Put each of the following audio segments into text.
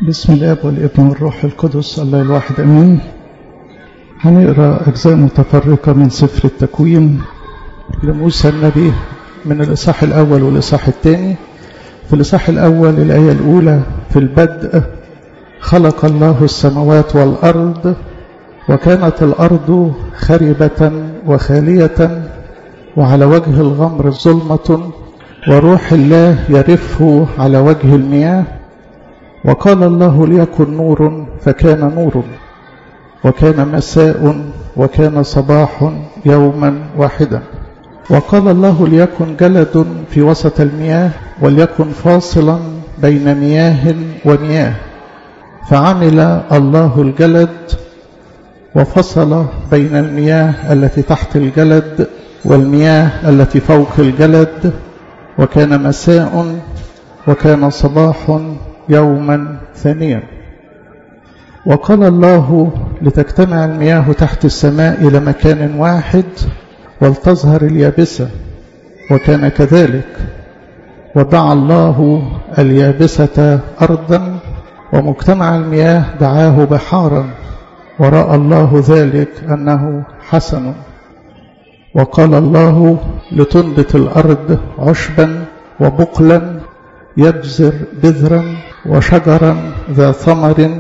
بسم الاب والابن والروح القدس الله الواحد امين هنقرا اجزاء متفرقه من سفر التكوين لموسى النبي من الاصحاح الاول والاصحاح الثاني في الاصحاح الاول الايه الاولى في البدء خلق الله السماوات والارض وكانت الارض خربه وخاليه وعلى وجه الغمر ظلمه وروح الله يرف على وجه المياه وقال الله ليكن نور فكان نور وكان مساء وكان صباح يوما واحدا وقال الله ليكن جلد في وسط المياه وليكن فاصلا بين مياه ومياه فعمل الله الجلد وفصل بين المياه التي تحت الجلد والمياه التي فوق الجلد وكان مساء وكان صباح يوما ثانيا وقال الله لتجتمع المياه تحت السماء إلى مكان واحد ولتظهر اليابسة وكان كذلك ودعا الله اليابسة أرضا ومجتمع المياه دعاه بحارا ورأى الله ذلك أنه حسن وقال الله لتنبت الأرض عشبا وبقلا يبذر بذرا وشجرا ذا ثمر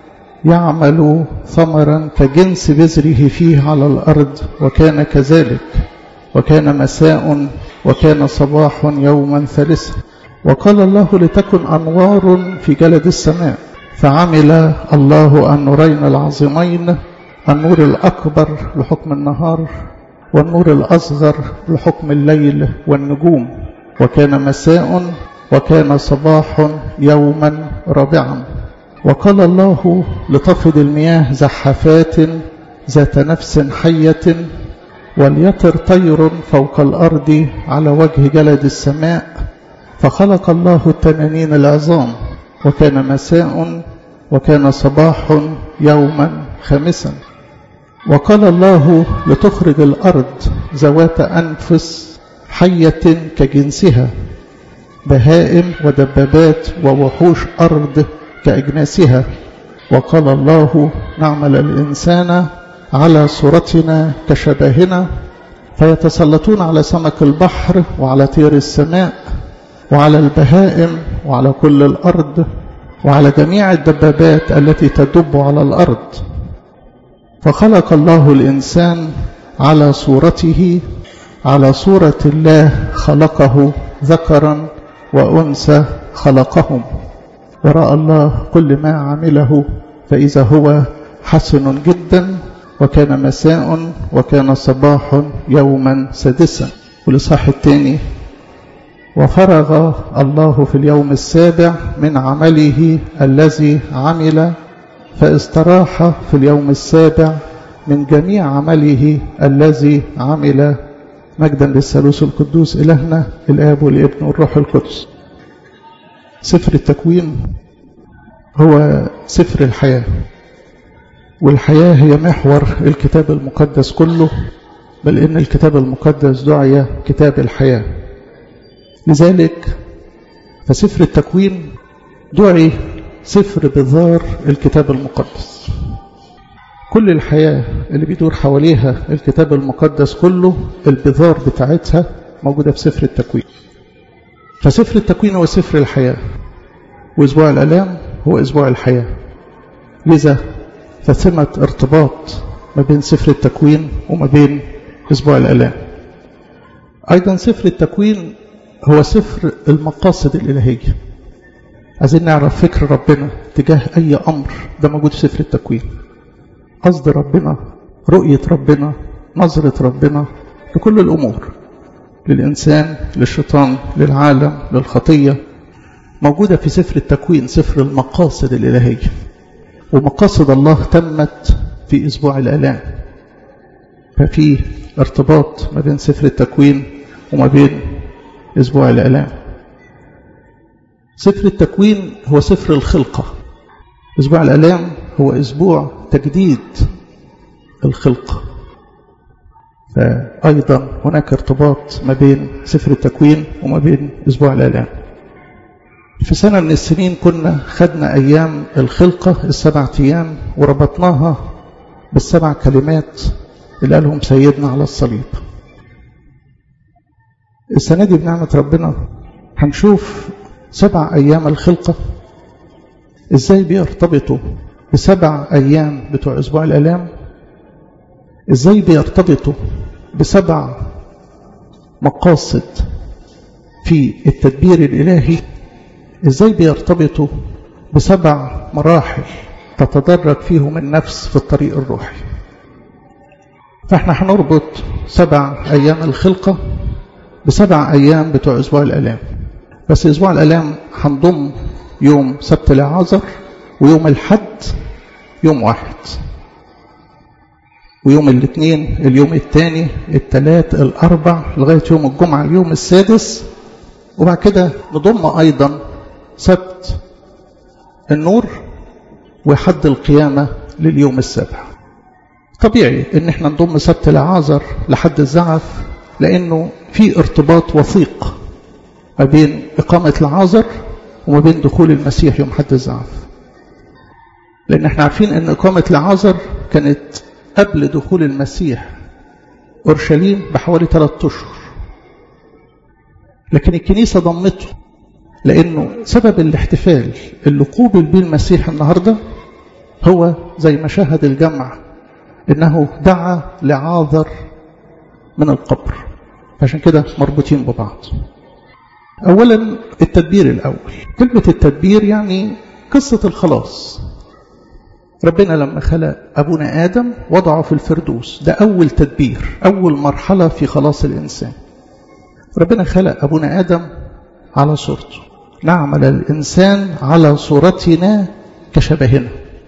يعمل ثمرا كجنس بذره فيه على الأرض وكان كذلك وكان مساء وكان صباح يوما ثالثا وقال الله لتكن أنوار في جلد السماء فعمل الله النورين العظيمين النور الأكبر لحكم النهار والنور الأصغر لحكم الليل والنجوم وكان مساء وكان صباح يوما رابعا وقال الله لتفض المياه زحفات ذات نفس حية وليطر طير فوق الأرض على وجه جلد السماء فخلق الله التنانين العظام وكان مساء وكان صباح يوما خامسا وقال الله لتخرج الأرض ذوات أنفس حية كجنسها بهائم ودبابات ووحوش أرض كأجناسها وقال الله نعمل الإنسان على صورتنا كشبهنا فيتسلطون على سمك البحر وعلى طير السماء وعلى البهائم وعلى كل الأرض وعلى جميع الدبابات التي تدب على الأرض فخلق الله الإنسان على صورته على صورة الله خلقه ذكرا وأنثى خلقهم ورأى الله كل ما عمله فإذا هو حسن جدا وكان مساء وكان صباح يوما سادسا والإصحاح الثاني وفرغ الله في اليوم السابع من عمله الذي عمل فاستراح في اليوم السابع من جميع عمله الذي عمل مجدا للثالوث القدوس إلهنا الآب والابن والروح القدس سفر التكوين هو سفر الحياة والحياة هي محور الكتاب المقدس كله بل إن الكتاب المقدس دعي كتاب الحياة لذلك فسفر التكوين دعي سفر بذار الكتاب المقدس كل الحياة اللي بيدور حواليها الكتاب المقدس كله البذار بتاعتها موجودة في سفر التكوين فسفر التكوين هو سفر الحياة وأسبوع الألام هو أسبوع الحياة لذا فثمة ارتباط ما بين سفر التكوين وما بين أسبوع الألام أيضا سفر التكوين هو سفر المقاصد الإلهية عايزين نعرف فكر ربنا تجاه أي أمر ده موجود في سفر التكوين قصد ربنا رؤية ربنا نظرة ربنا لكل الأمور للإنسان للشيطان للعالم للخطية موجودة في سفر التكوين سفر المقاصد الإلهية ومقاصد الله تمت في أسبوع الآلام ففي ارتباط ما بين سفر التكوين وما بين أسبوع الآلام سفر التكوين هو سفر الخلقة أسبوع الآلام هو أسبوع تجديد الخلقة فأيضا هناك ارتباط ما بين سفر التكوين وما بين أسبوع الآلام في سنة من السنين كنا خدنا أيام الخلقة السبع أيام وربطناها بالسبع كلمات اللي قالهم سيدنا على الصليب السنة دي بنعمة ربنا هنشوف سبع أيام الخلقة إزاي بيرتبطوا بسبع أيام بتوع أسبوع الآلام إزاي بيرتبطوا بسبع مقاصد في التدبير الإلهي إزاي بيرتبطوا بسبع مراحل تتدرج فيهم النفس في الطريق الروحي فاحنا هنربط سبع أيام الخلقة بسبع أيام بتوع أسبوع الآلام بس أسبوع الآلام هنضم يوم سبت العازر ويوم الحد يوم واحد ويوم الاثنين اليوم الثاني الثلاث الأربع لغاية يوم الجمعة اليوم السادس وبعد كده نضم أيضا سبت النور وحد القيامة لليوم السابع طبيعي ان احنا نضم سبت العازر لحد الزعف لانه في ارتباط وثيق ما بين اقامة العازر وما بين دخول المسيح يوم حد الزعف لان احنا عارفين ان اقامة العازر كانت قبل دخول المسيح اورشليم بحوالي ثلاثة اشهر لكن الكنيسة ضمته لانه سبب الاحتفال اللي قوبل به المسيح النهارده هو زي ما شاهد الجمع انه دعا لعاذر من القبر عشان كده مربوطين ببعض اولا التدبير الاول كلمه التدبير يعني قصه الخلاص ربنا لما خلق ابونا ادم وضعه في الفردوس ده اول تدبير اول مرحله في خلاص الانسان ربنا خلق ابونا ادم على صورته نعمل الانسان على صورتنا كشبهنا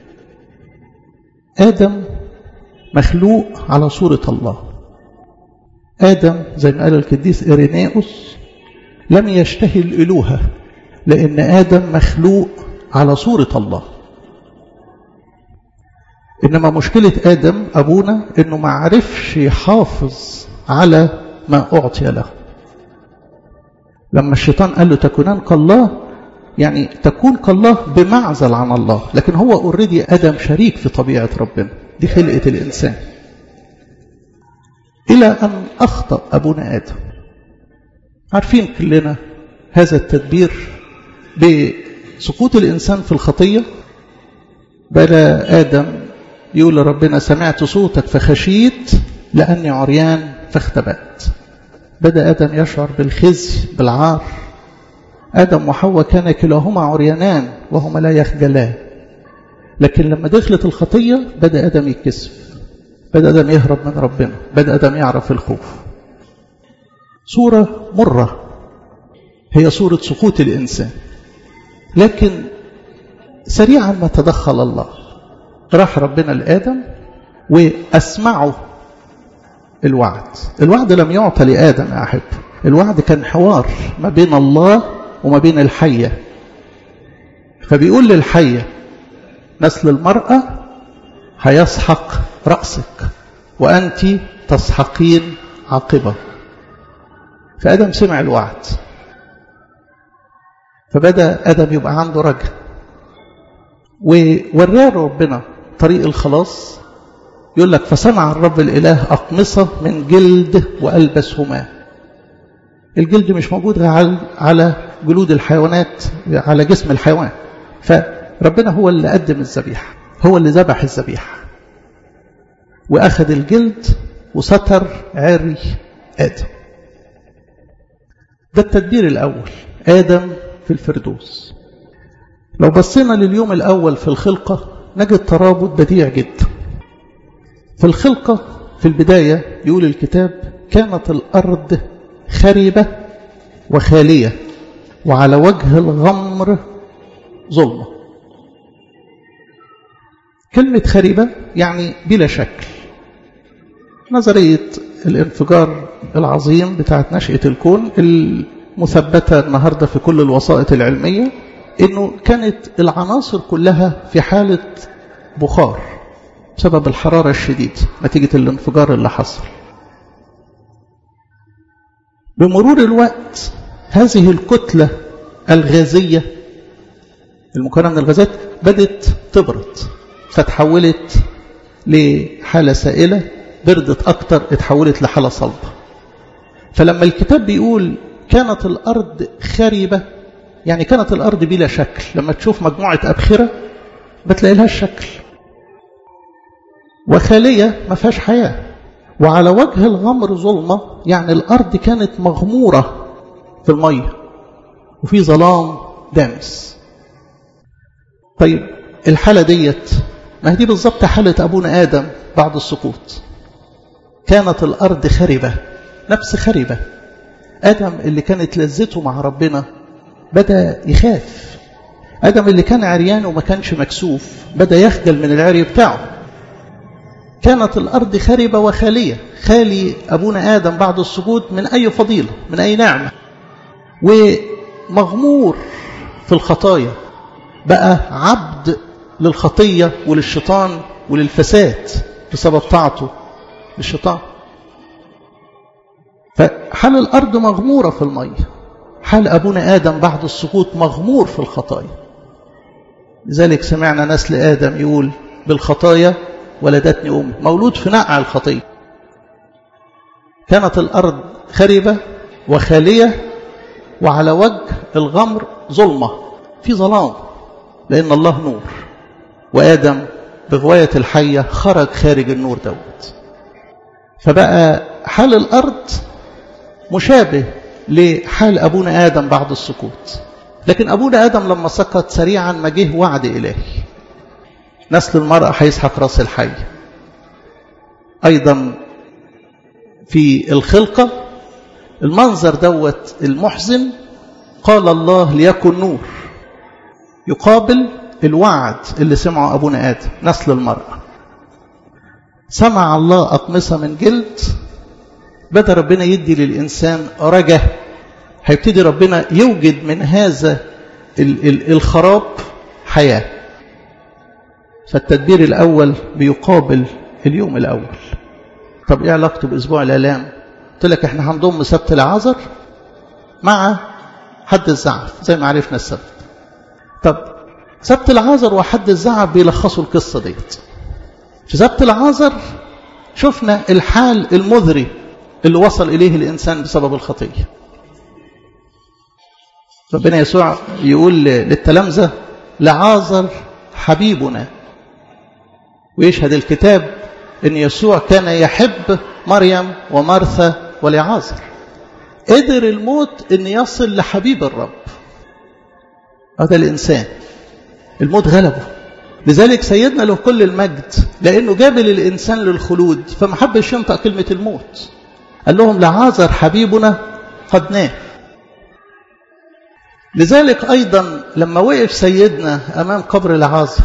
ادم مخلوق على صورة الله آدم زي ما قال القديس إيرينيوس لم يشتهي الإلوهة لأن آدم مخلوق على صورة الله إنما مشكلة آدم أبونا إنه ما عرفش يحافظ على ما أعطي له لما الشيطان قال له تكونان كالله يعني تكون كالله بمعزل عن الله لكن هو اوريدي آدم شريك في طبيعة ربنا دي خلقة الإنسان إلى أن أخطأ أبونا آدم عارفين كلنا هذا التدبير بسقوط الإنسان في الخطية بلا آدم يقول لربنا سمعت صوتك فخشيت لأني عريان فاختبأت بدأ آدم يشعر بالخزي بالعار آدم وحواء كان كلاهما عريانان وهما لا يخجلان لكن لما دخلت الخطية بدأ آدم يتكسف بدأ آدم يهرب من ربنا بدأ آدم يعرف الخوف صورة مرة هي صورة سقوط الإنسان لكن سريعا ما تدخل الله راح ربنا لآدم وأسمعه الوعد الوعد لم يعطى لآدم يا أحب الوعد كان حوار ما بين الله وما بين الحية فبيقول للحية نسل المرأة هيسحق رأسك وأنت تسحقين عاقبة فآدم سمع الوعد فبدأ آدم يبقى عنده رجل ووراه ربنا طريق الخلاص يقول لك فصنع الرب الإله أقمصة من جلد وألبسهما الجلد مش موجود على جلود الحيوانات على جسم الحيوان فربنا هو اللي قدم الذبيحة هو اللي ذبح الذبيحة وأخذ الجلد وستر عري آدم ده التدبير الأول آدم في الفردوس لو بصينا لليوم الأول في الخلقة نجد ترابط بديع جدا في الخلقة في البداية يقول الكتاب كانت الأرض خربة وخالية وعلى وجه الغمر ظلمة كلمة خريبة يعني بلا شكل نظرية الانفجار العظيم بتاعت نشأة الكون المثبتة النهاردة في كل الوسائط العلمية انه كانت العناصر كلها في حالة بخار بسبب الحرارة الشديدة نتيجة الانفجار اللي حصل بمرور الوقت هذه الكتلة الغازية المكونة من الغازات بدت تبرد فتحولت لحالة سائلة بردت أكتر اتحولت لحالة صلبة فلما الكتاب بيقول كانت الأرض خربة يعني كانت الأرض بلا شكل لما تشوف مجموعة أبخرة بتلاقي لها الشكل وخالية ما فيهاش حياة وعلى وجه الغمر ظلمة يعني الأرض كانت مغمورة في المية وفي ظلام دامس طيب الحالة ديت ما هي دي بالظبط حالة أبونا آدم بعد السقوط كانت الأرض خربة نفس خربة آدم اللي كانت لذته مع ربنا بدأ يخاف آدم اللي كان عريان وما كانش مكسوف بدأ يخجل من العري بتاعه كانت الأرض خربة وخالية خالي أبونا آدم بعد السقوط من أي فضيلة من أي نعمة ومغمور في الخطايا بقى عبد للخطية وللشيطان وللفساد بسبب طاعته للشيطان فحال الأرض مغمورة في المية حال أبونا آدم بعد السقوط مغمور في الخطايا لذلك سمعنا نسل آدم يقول بالخطايا ولدتني أمي مولود في نقع الخطية كانت الأرض خربة وخالية وعلى وجه الغمر ظلمة في ظلام لأن الله نور وآدم بغواية الحية خرج خارج النور دوت فبقى حال الأرض مشابه لحال أبونا آدم بعد السقوط لكن أبونا آدم لما سقط سريعا ما جه وعد إلهي نسل المرأة هيسحق راس الحي أيضا في الخلقة المنظر دوت المحزن قال الله ليكن نور يقابل الوعد اللي سمعه أبونا آدم نسل المرأة سمع الله أقمصة من جلد بدأ ربنا يدي للإنسان رجا هيبتدي ربنا يوجد من هذا الخراب حياة فالتدبير الأول بيقابل اليوم الأول طب إيه علاقته بأسبوع الآلام قلت لك إحنا هنضم سبت العذر مع حد الزعف زي ما عرفنا السبت طب سبت العذر وحد الزعف بيلخصوا القصة ديت في سبت العذر شفنا الحال المذري اللي وصل إليه الإنسان بسبب الخطية ربنا يسوع يقول للتلامذة لعازر حبيبنا ويشهد الكتاب ان يسوع كان يحب مريم ومرثا ولعازر قدر الموت ان يصل لحبيب الرب هذا الانسان الموت غلبه لذلك سيدنا له كل المجد لانه جابل الانسان للخلود فما حبش ينطق كلمه الموت قال لهم لعازر حبيبنا قد نام لذلك ايضا لما وقف سيدنا امام قبر العازر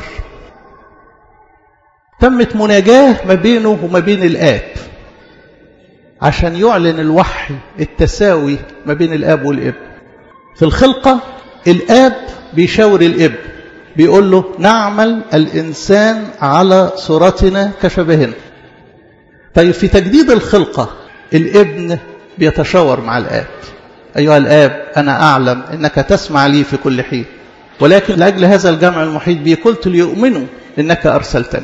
تمت مناجاة ما بينه وما بين الآب عشان يعلن الوحي التساوي ما بين الآب والابن في الخلقة الآب بيشاور الابن بيقول له نعمل الإنسان على صورتنا كشبهنا طيب في تجديد الخلقة الابن بيتشاور مع الآب أيها الآب أنا أعلم أنك تسمع لي في كل حين ولكن لأجل هذا الجمع المحيط بي قلت ليؤمنوا أنك أرسلتني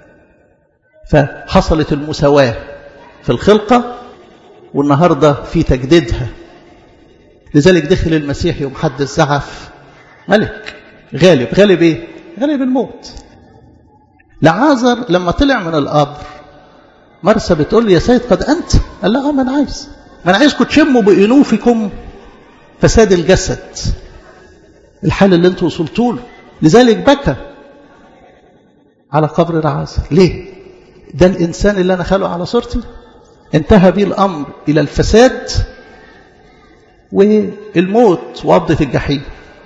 فحصلت المساواة في الخلقة والنهاردة في تجديدها لذلك دخل المسيح يوم حد الزعف ملك غالب غالب ايه غالب الموت لعازر لما طلع من القبر مرسى بتقول لي يا سيد قد انت قال لها ما انا عايز ما انا عايزكم تشموا بانوفكم فساد الجسد الحال اللي انتوا وصلتوا له لذلك بكى على قبر العازر ليه ده الإنسان اللي أنا خلقه على صورتي انتهى به الأمر إلى الفساد والموت وقبضة الجحيم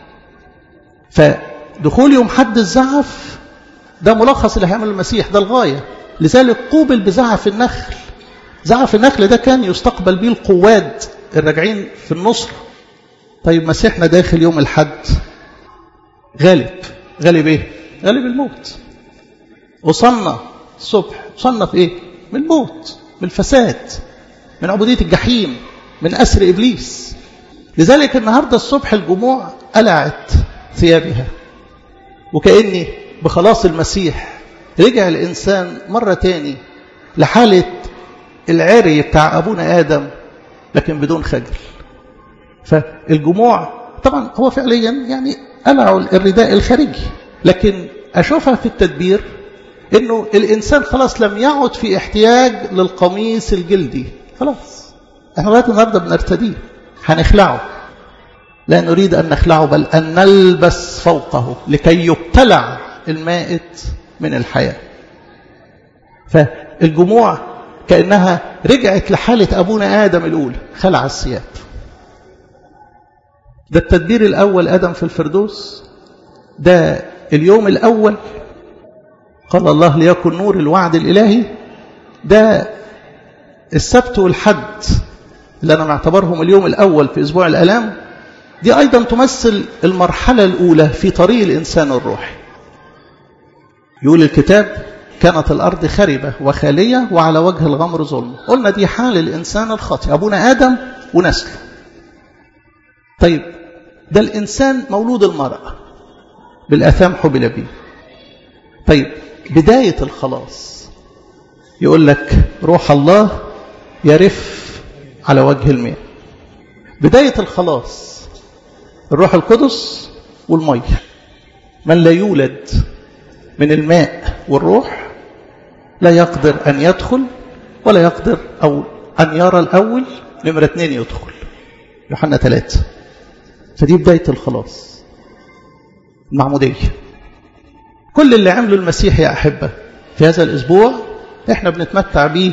فدخول يوم حد الزعف ده ملخص اللي هيعمل المسيح ده الغاية لذلك قوبل بزعف النخل زعف النخل ده كان يستقبل به القواد الراجعين في النصر طيب مسيحنا داخل يوم الحد غالب غالب ايه غالب الموت وصلنا الصبح وصلنا في ايه من الموت من الفساد من عبودية الجحيم من أسر إبليس لذلك النهاردة الصبح الجموع قلعت ثيابها وكأني بخلاص المسيح رجع الإنسان مرة تاني لحالة العري بتاع أبونا آدم لكن بدون خجل فالجموع طبعا هو فعليا يعني قلعوا الرداء الخارجي لكن أشوفها في التدبير انه الانسان خلاص لم يعد في احتياج للقميص الجلدي خلاص احنا لغايه النهارده بنرتديه هنخلعه لا نريد ان نخلعه بل ان نلبس فوقه لكي يبتلع المائت من الحياه فالجموع كانها رجعت لحاله ابونا ادم الاولى خلع الثياب ده التدبير الاول ادم في الفردوس ده اليوم الاول قال الله ليكن نور الوعد الإلهي ده السبت والحد اللي أنا معتبرهم اليوم الأول في أسبوع الألام دي أيضا تمثل المرحلة الأولى في طريق الإنسان الروحي يقول الكتاب كانت الأرض خربة وخالية وعلى وجه الغمر ظلم قلنا دي حال الإنسان الخاطئ أبونا آدم ونسله طيب ده الإنسان مولود المرأة بالأثام حبل به طيب بداية الخلاص يقول لك روح الله يرف على وجه الماء بداية الخلاص الروح القدس والمية من لا يولد من الماء والروح لا يقدر أن يدخل ولا يقدر أو أن يرى الأول نمرة اثنين يدخل يوحنا ثلاثة فدي بداية الخلاص المعمودية كل اللي عمله المسيح يا أحبة في هذا الأسبوع احنا بنتمتع به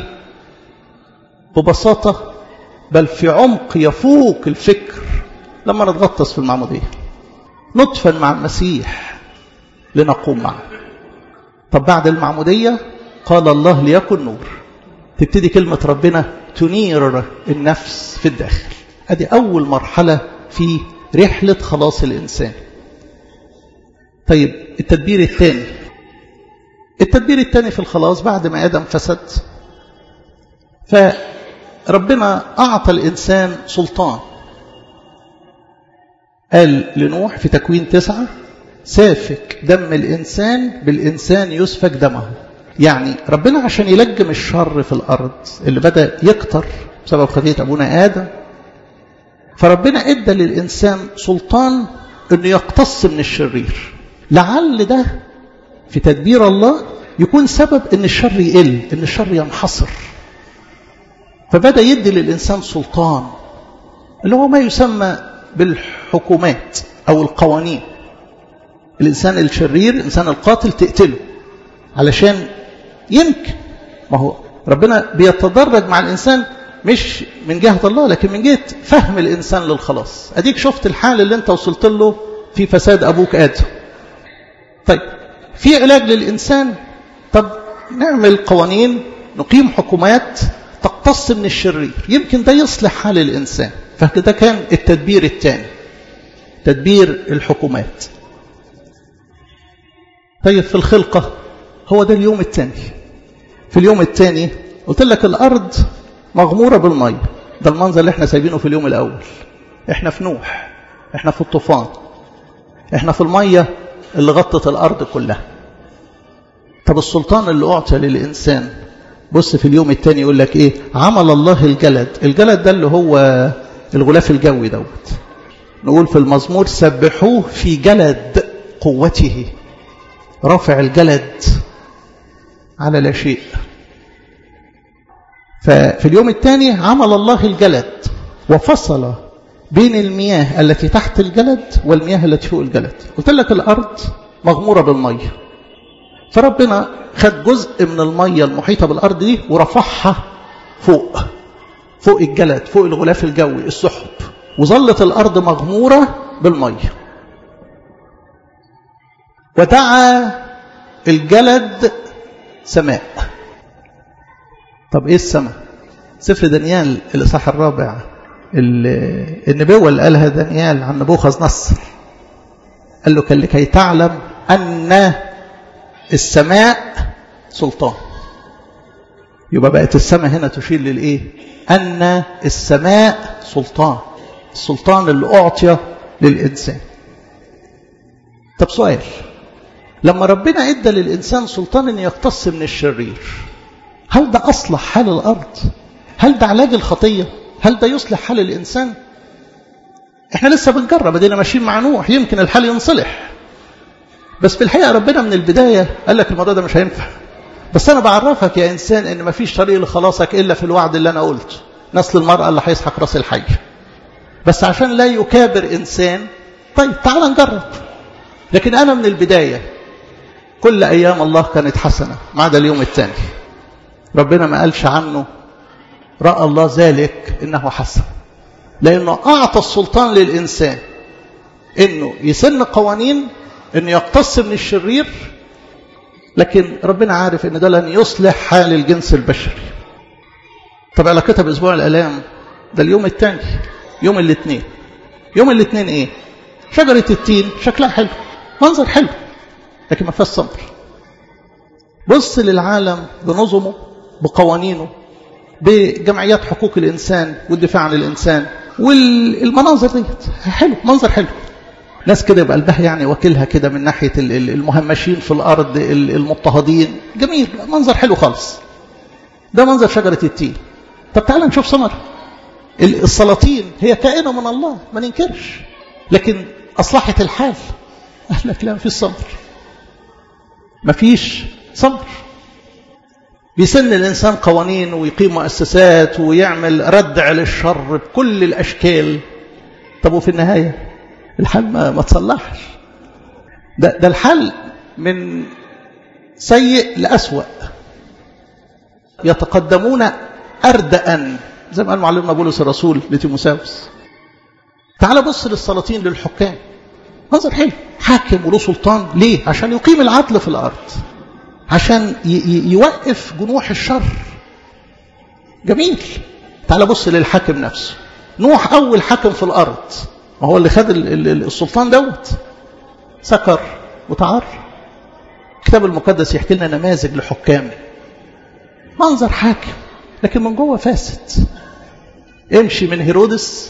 ببساطة بل في عمق يفوق الفكر لما نتغطس في المعمودية نطفا مع المسيح لنقوم معه طب بعد المعمودية قال الله ليكن نور تبتدي كلمة ربنا تنير النفس في الداخل ادي أول مرحلة في رحلة خلاص الإنسان طيب التدبير الثاني التدبير الثاني في الخلاص بعد ما آدم فسد فربنا أعطى الإنسان سلطان قال لنوح في تكوين تسعة سافك دم الإنسان بالإنسان يسفك دمه يعني ربنا عشان يلجم الشر في الأرض اللي بدأ يكتر بسبب خطية أبونا آدم فربنا ادى للإنسان سلطان أنه يقتص من الشرير لعل ده في تدبير الله يكون سبب ان الشر يقل ان الشر ينحصر فبدا يدي للانسان سلطان اللي هو ما يسمى بالحكومات او القوانين الانسان الشرير الانسان القاتل تقتله علشان يمكن ما هو ربنا بيتدرج مع الانسان مش من جهه الله لكن من جهه فهم الانسان للخلاص اديك شفت الحال اللي انت وصلت له في فساد ابوك ادم طيب في علاج للإنسان طب نعمل قوانين نقيم حكومات تقتص من الشرير يمكن ده يصلح حال الإنسان فده كان التدبير الثاني تدبير الحكومات طيب في الخلقة هو ده اليوم الثاني في اليوم الثاني قلت لك الأرض مغمورة بالمية ده المنظر اللي احنا سايبينه في اليوم الأول احنا في نوح احنا في الطوفان احنا في المية اللي غطت الأرض كلها طب السلطان اللي أعطى للإنسان بص في اليوم الثاني يقول لك إيه عمل الله الجلد الجلد ده اللي هو الغلاف الجوي دوت نقول في المزمور سبحوه في جلد قوته رافع الجلد على لا شيء ففي اليوم الثاني عمل الله الجلد وفصل بين المياه التي تحت الجلد والمياه التي فوق الجلد قلت لك الأرض مغمورة بالمية فربنا خد جزء من المية المحيطة بالأرض دي ورفعها فوق فوق الجلد فوق الغلاف الجوي السحب وظلت الأرض مغمورة بالمية ودعا الجلد سماء طب ايه السماء سفر دانيال الإصحاح الرابع النبوة اللي قالها دانيال عن نبوخذ نصر قال له كان لكي تعلم أن السماء سلطان يبقى بقت السماء هنا تشير للإيه أن السماء سلطان السلطان اللي أعطي للإنسان طب سؤال لما ربنا ادى للإنسان سلطان أن يقتص من الشرير هل ده أصلح حال الأرض هل ده علاج الخطية هل ده يصلح حال الإنسان احنا لسه بنجرب بدينا ماشيين مع نوح يمكن الحال ينصلح بس في الحقيقة ربنا من البداية قال لك الموضوع ده مش هينفع بس أنا بعرفك يا إنسان إن مفيش طريق لخلاصك إلا في الوعد اللي أنا قلته نسل المرأة اللي هيسحق راس الحي بس عشان لا يكابر إنسان طيب تعال نجرب لكن أنا من البداية كل أيام الله كانت حسنة ما عدا اليوم الثاني ربنا ما قالش عنه رأى الله ذلك إنه حسن لأنه أعطى السلطان للإنسان إنه يسن قوانين إنه يقتص من الشرير لكن ربنا عارف إن ده لن يصلح حال الجنس البشري طب علاقتها بأسبوع الآلام ده اليوم الثاني يوم الاثنين يوم الاثنين إيه شجرة التين شكلها حلو منظر حلو لكن ما فيهاش صبر بص للعالم بنظمه بقوانينه بجمعيات حقوق الإنسان والدفاع عن الإنسان والمناظر ديت حلو منظر حلو ناس كده يبقى قلبها يعني وكيلها كده من ناحية المهمشين في الأرض المضطهدين جميل منظر حلو خالص ده منظر شجرة التين طب تعالى نشوف ثمر السلاطين هي كائنة من الله ما ننكرش لكن أصلحت الحال قال لك لا مفيش صبر مفيش صبر بيسن الإنسان قوانين ويقيم مؤسسات ويعمل ردع للشر بكل الأشكال طب وفي النهاية الحال ما, ما تصلحش ده, ده الحال من سيء لأسوأ يتقدمون أردأ زي ما قال معلمنا بولس الرسول لتيموساوس تعال بص للسلاطين للحكام منظر حلو حاكم وله سلطان ليه عشان يقيم العدل في الأرض عشان يوقف جنوح الشر جميل تعال بص للحاكم نفسه نوح أول حاكم في الأرض ما هو اللي خد السلطان دوت سكر وتعر الكتاب المقدس يحكي لنا نماذج لحكام منظر حاكم لكن من جوه فاسد امشي من هيرودس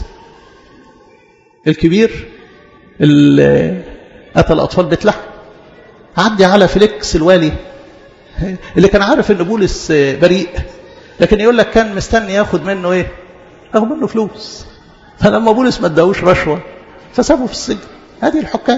الكبير اللي قتل أطفال بيت لحم عدي على فيليكس الوالي اللي كان عارف ان بولس بريء لكن يقول لك كان مستني ياخد منه ايه ياخد منه فلوس فلما بولس ما اداهوش رشوه فسابه في السجن هذه الحكام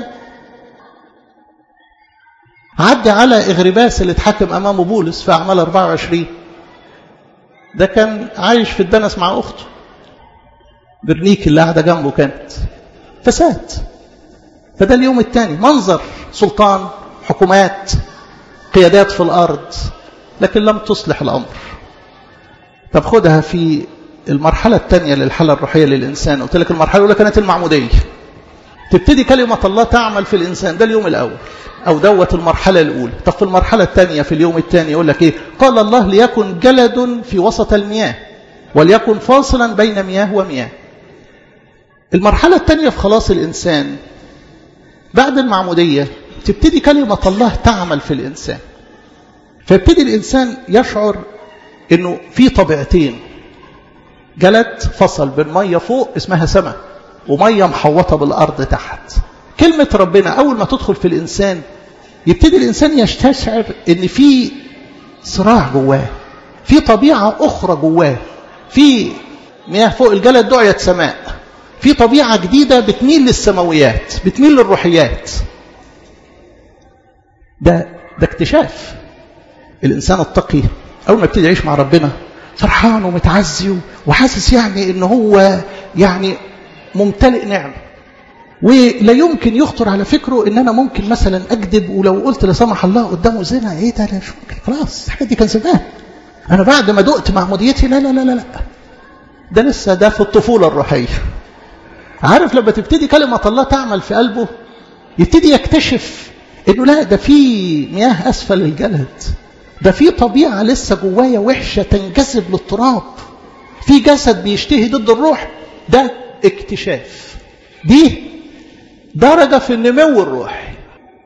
عدي على اغرباس اللي اتحكم امامه بولس في اعمال 24 ده كان عايش في الدنس مع اخته برنيك اللي قاعده جنبه كانت فساد فده اليوم الثاني منظر سلطان حكومات قيادات في الأرض لكن لم تصلح الأمر طب خدها في المرحلة الثانية للحالة الروحية للإنسان قلت لك المرحلة الأولى كانت المعمودية تبتدي كلمة الله تعمل في الإنسان ده اليوم الأول أو دوت المرحلة الأولى طب في المرحلة الثانية في اليوم الثاني يقول لك إيه قال الله ليكن جلد في وسط المياه وليكن فاصلا بين مياه ومياه المرحلة الثانية في خلاص الإنسان بعد المعمودية تبتدي كلمة الله تعمل في الإنسان فيبتدي الإنسان يشعر أنه في طبيعتين جلد فصل بين مية فوق اسمها سماء ومية محوطة بالأرض تحت كلمة ربنا أول ما تدخل في الإنسان يبتدي الإنسان يستشعر أن في صراع جواه في طبيعة أخرى جواه في مياه فوق الجلد دعية سماء في طبيعة جديدة بتميل للسماويات بتميل للروحيات ده ده اكتشاف الإنسان التقي أول ما يبتدي يعيش مع ربنا فرحان ومتعزي وحاسس يعني ان هو يعني ممتلئ نعمه ولا يمكن يخطر على فكره ان انا ممكن مثلا اكذب ولو قلت لا سمح الله قدامه زنا ايه ده لا مش ممكن خلاص الحاجات دي كان زمان انا بعد ما دقت معموديتي لا لا لا لا لا ده لسه ده في الطفوله الروحيه عارف لما تبتدي كلمه الله تعمل في قلبه يبتدي يكتشف انه لا ده في مياه اسفل الجلد ده في طبيعة لسه جوايا وحشة تنجذب للتراب في جسد بيشتهي ضد الروح ده اكتشاف دي درجة في النمو الروحي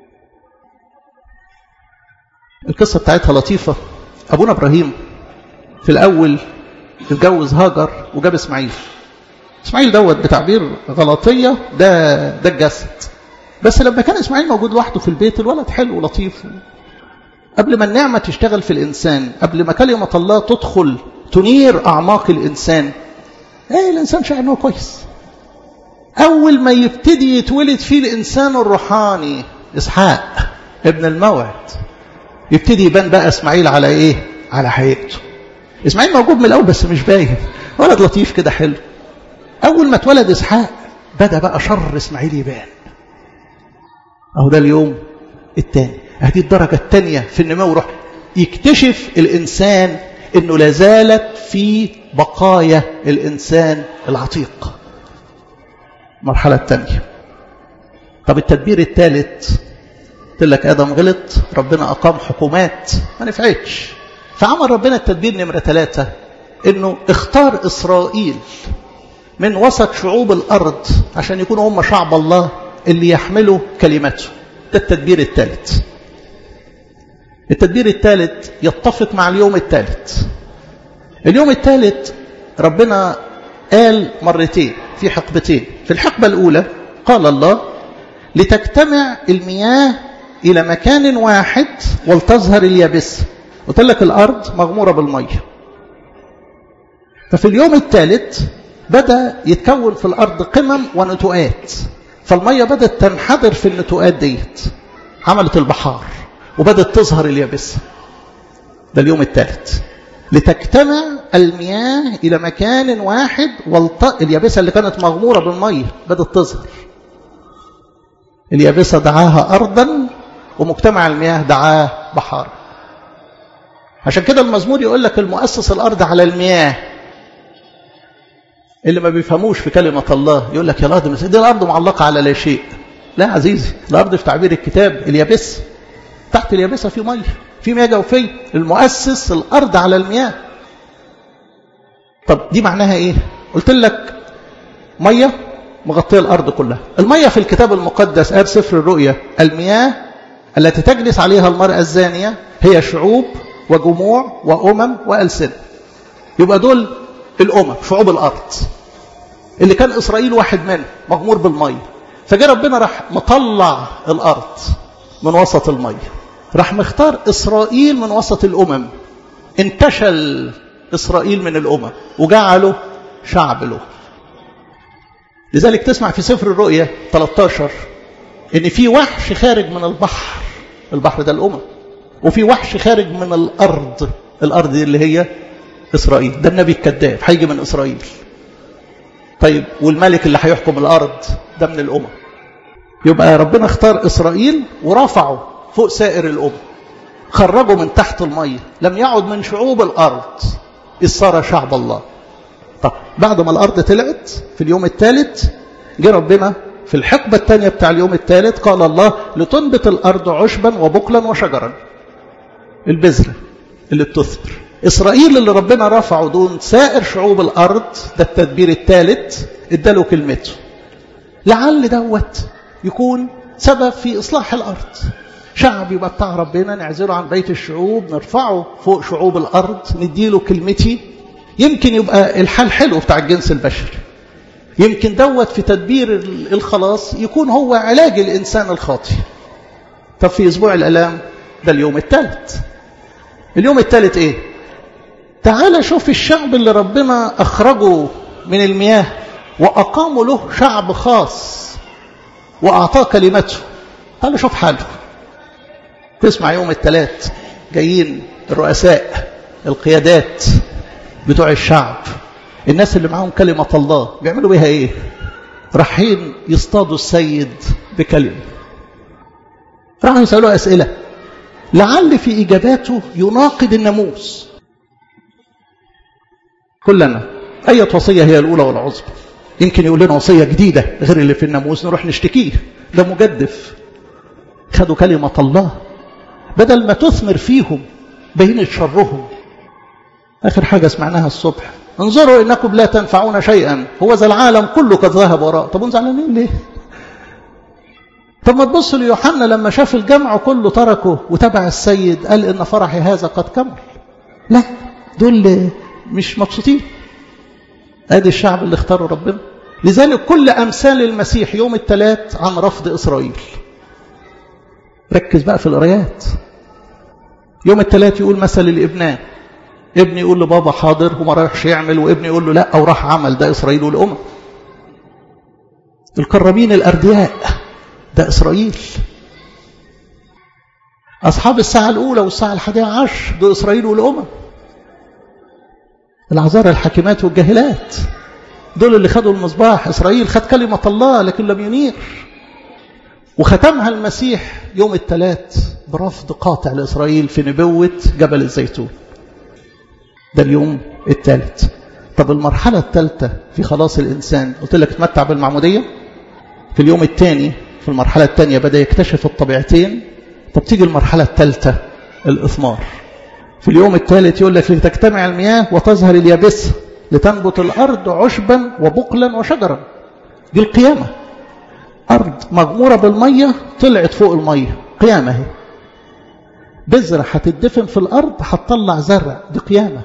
القصة بتاعتها لطيفة أبونا إبراهيم في الأول اتجوز هاجر وجاب إسماعيل إسماعيل دوت بتعبير غلطية ده ده الجسد بس لما كان اسماعيل موجود لوحده في البيت الولد حلو ولطيف قبل ما النعمة تشتغل في الإنسان قبل ما كلمة الله تدخل تنير أعماق الإنسان ايه الإنسان شاعر إنه كويس أول ما يبتدي يتولد فيه الإنسان الروحاني إسحاق ابن الموعد يبتدي يبان بقى إسماعيل على إيه على حقيقته إسماعيل موجود من الأول بس مش باين ولد لطيف كده حلو أول ما اتولد إسحاق بدأ بقى شر إسماعيل يبان أهو ده اليوم الثاني هذه الدرجة الثانية في النمو روح يكتشف الإنسان أنه لازالت في بقايا الإنسان العتيق المرحلة الثانية طب التدبير الثالث قلت لك آدم غلط ربنا أقام حكومات ما نفعتش فعمل ربنا التدبير نمرة ثلاثة أنه اختار إسرائيل من وسط شعوب الأرض عشان يكونوا هم شعب الله اللي يحملوا كلمته ده التدبير الثالث التدبير الثالث يتفق مع اليوم الثالث اليوم الثالث ربنا قال مرتين في حقبتين في الحقبة الأولى قال الله لتجتمع المياه إلى مكان واحد ولتظهر اليابسة قلت لك الأرض مغمورة بالمية ففي اليوم الثالث بدأ يتكون في الأرض قمم ونتوءات فالمية بدأت تنحدر في النتوءات ديت عملت البحار وبدأت تظهر اليابسة ده اليوم الثالث لتجتمع المياه إلى مكان واحد والط... اليابسة اللي كانت مغمورة بالمية بدأت تظهر اليابسة دعاها أرضا ومجتمع المياه دعاه بحار عشان كده المزمور يقول لك المؤسس الأرض على المياه اللي ما بيفهموش في كلمة الله يقول لك يا الأرض دي الأرض معلقة على لا شيء لا عزيزي الأرض في تعبير الكتاب اليابسة تحت اليابسة في مية في مياه جوفية المؤسس الأرض على المياه طب دي معناها إيه قلت لك مية مغطية الأرض كلها المية في الكتاب المقدس قال سفر الرؤيا المياه التي تجلس عليها المرأة الزانية هي شعوب وجموع وأمم وألسنة يبقى دول الأمم شعوب الأرض اللي كان إسرائيل واحد منه مغمور بالمية فجاء ربنا راح مطلع الأرض من وسط المية راح مختار إسرائيل من وسط الأمم انتشل إسرائيل من الأمم وجعله شعب له لذلك تسمع في سفر الرؤيا 13 ان في وحش خارج من البحر البحر ده الامم وفي وحش خارج من الارض الارض دي اللي هي اسرائيل ده النبي الكذاب هيجي من اسرائيل طيب والملك اللي هيحكم الارض ده من الامم يبقى ربنا اختار اسرائيل ورفعه فوق سائر الامم خرجه من تحت الميه لم يعد من شعوب الارض اذ صار شعب الله طب بعد ما الارض طلعت في اليوم الثالث جه ربنا في الحقبة الثانية بتاع اليوم الثالث قال الله لتنبت الأرض عشبا وبقلا وشجرا البذرة اللي بتثمر إسرائيل اللي ربنا رفعه دون سائر شعوب الأرض ده التدبير الثالث اداله كلمته لعل دوت يكون سبب في إصلاح الأرض شعب يبقى بتاع ربنا نعزله عن بيت الشعوب نرفعه فوق شعوب الأرض نديله كلمتي يمكن يبقى الحال حلو بتاع الجنس البشري يمكن دوت في تدبير الخلاص يكون هو علاج الإنسان الخاطئ طب في أسبوع الألام ده اليوم الثالث اليوم الثالث إيه تعال شوف الشعب اللي ربنا أخرجه من المياه وأقاموا له شعب خاص وأعطاه كلمته تعال شوف حاله تسمع يوم الثلاث جايين الرؤساء القيادات بتوع الشعب الناس اللي معاهم كلمة الله بيعملوا بيها ايه رايحين يصطادوا السيد بكلمة راحوا يسألوا أسئلة لعل في إجاباته يناقض الناموس كلنا أي وصية هي الأولى والعظمى يمكن يقول لنا وصية جديدة غير اللي في الناموس نروح نشتكيه ده مجدف خدوا كلمة الله بدل ما تثمر فيهم بينت شرهم آخر حاجة سمعناها الصبح انظروا إنكم لا تنفعون شيئا هو ذا العالم كله قد ذهب وراء طب انتوا زعلانين ليه طب ما تبص ليوحنا لما شاف الجمع كله تركه وتبع السيد قال إن فرحي هذا قد كمل لا دول مش مبسوطين ادي الشعب اللي اختاروا ربنا لذلك كل أمثال المسيح يوم الثلاث عن رفض إسرائيل ركز بقى في القرايات يوم الثلاث يقول مثل الابنان ابني يقول لبابا حاضر وما رايحش يعمل وابني يقول له لا او راح عمل ده اسرائيل والامم الكرامين الاردياء ده اسرائيل اصحاب الساعه الاولى والساعه الحادية عشر ده اسرائيل والامم العذارى الحاكمات والجاهلات دول اللي خدوا المصباح اسرائيل خد كلمه الله لكن لم ينير وختمها المسيح يوم الثلاث برفض قاطع لإسرائيل في نبوة جبل الزيتون ده اليوم الثالث طب المرحلة الثالثة في خلاص الإنسان قلت لك تمتع بالمعمودية في اليوم الثاني في المرحلة الثانية بدأ يكتشف الطبيعتين طب تيجي المرحلة الثالثة الإثمار في اليوم الثالث يقول لك لتجتمع المياه وتظهر اليابسة لتنبت الأرض عشبا وبقلا وشجرا دي القيامة أرض مغمورة بالمية طلعت فوق المية قيامة هي بذرة هتدفن في الأرض هتطلع زرع دي قيامة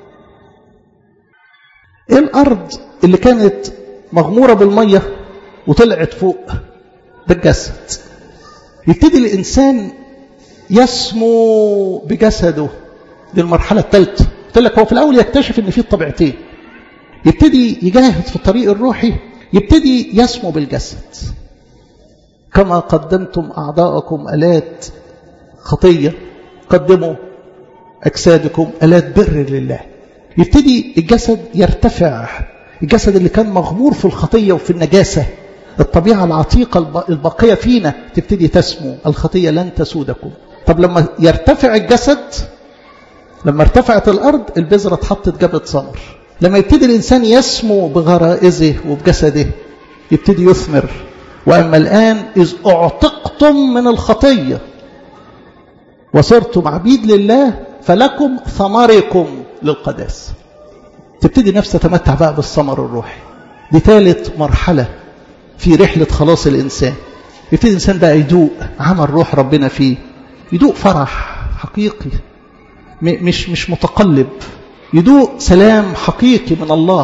إيه الأرض اللي كانت مغمورة بالمية وطلعت فوق ده الجسد يبتدي الإنسان يسمو بجسده دي المرحلة الثالثة قلت لك هو في الأول يكتشف إن في الطبيعتين يبتدي يجاهد في الطريق الروحي يبتدي يسمو بالجسد كما قدمتم أعضاءكم ألات خطية قدموا أجسادكم ألات بر لله يبتدي الجسد يرتفع الجسد اللي كان مغمور في الخطية وفي النجاسة الطبيعة العتيقة الباقية فينا تبتدي تسمو الخطية لن تسودكم طب لما يرتفع الجسد لما ارتفعت الأرض البذرة اتحطت جابت ثمر لما يبتدي الإنسان يسمو بغرائزه وبجسده يبتدي يثمر وأما الآن إذ أعتقتم من الخطية وصرتم عبيد لله فلكم ثمركم للقداس تبتدي نفس تتمتع بقى بالثمر الروحي دي ثالث مرحلة في رحلة خلاص الإنسان يبتدي الإنسان بقى يدوق عمل روح ربنا فيه يدوق فرح حقيقي مش مش متقلب يدوق سلام حقيقي من الله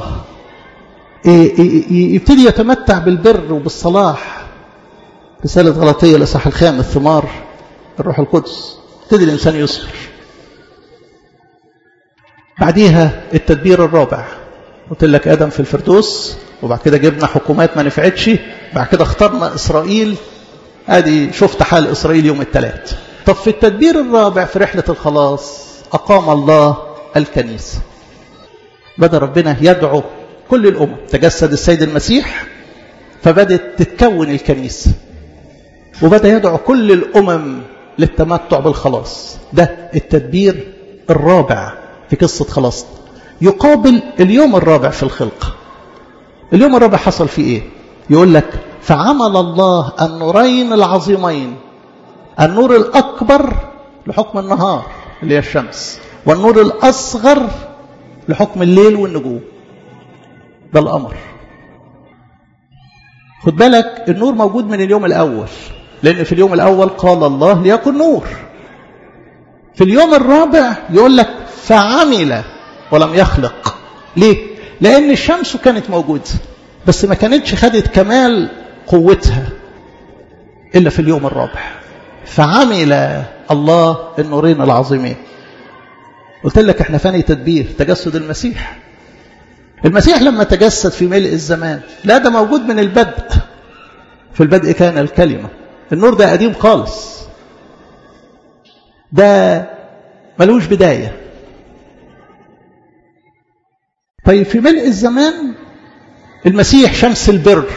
يبتدي يتمتع بالبر وبالصلاح رسالة غلطية الإصحاح الخامس ثمار الروح القدس يبتدي الإنسان يصبر بعديها التدبير الرابع قلت لك آدم في الفردوس وبعد كده جبنا حكومات ما نفعتش بعد كده اخترنا إسرائيل ادي شفت حال إسرائيل يوم الثلاث طب في التدبير الرابع في رحلة الخلاص أقام الله الكنيسة بدأ ربنا يدعو كل الأمم تجسد السيد المسيح فبدت تتكون الكنيسة وبدأ يدعو كل الأمم للتمتع بالخلاص ده التدبير الرابع في قصة خلاص يقابل اليوم الرابع في الخلقة اليوم الرابع حصل فيه ايه يقول لك فعمل الله النورين العظيمين النور الأكبر لحكم النهار اللي هي الشمس والنور الأصغر لحكم الليل والنجوم ده الأمر خد بالك النور موجود من اليوم الأول لأن في اليوم الأول قال الله ليكن نور في اليوم الرابع يقول لك فعمل ولم يخلق ليه؟ لأن الشمس كانت موجودة بس ما كانتش خدت كمال قوتها إلا في اليوم الرابع فعمل الله النورين العظيمين قلت لك احنا فاني تدبير تجسد المسيح المسيح لما تجسد في ملء الزمان لا ده موجود من البدء في البدء كان الكلمة النور ده قديم خالص ده ملوش بداية طيب في ملء الزمان المسيح شمس البر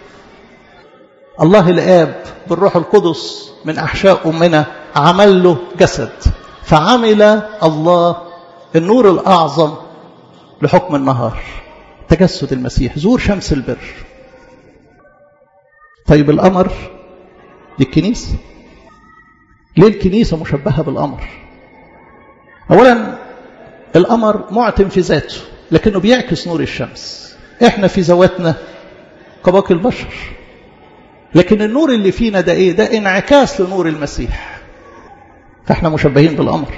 الله الآب بالروح القدس من أحشاء أمنا عمل له جسد فعمل الله النور الأعظم لحكم النهار تجسد المسيح زور شمس البر طيب القمر دي الكنيسة ليه الكنيسة مشبهة بالقمر أولا القمر معتم في ذاته لكنه بيعكس نور الشمس احنا في ذواتنا كباقي البشر لكن النور اللي فينا ده ايه ده انعكاس لنور المسيح فاحنا مشبهين بالقمر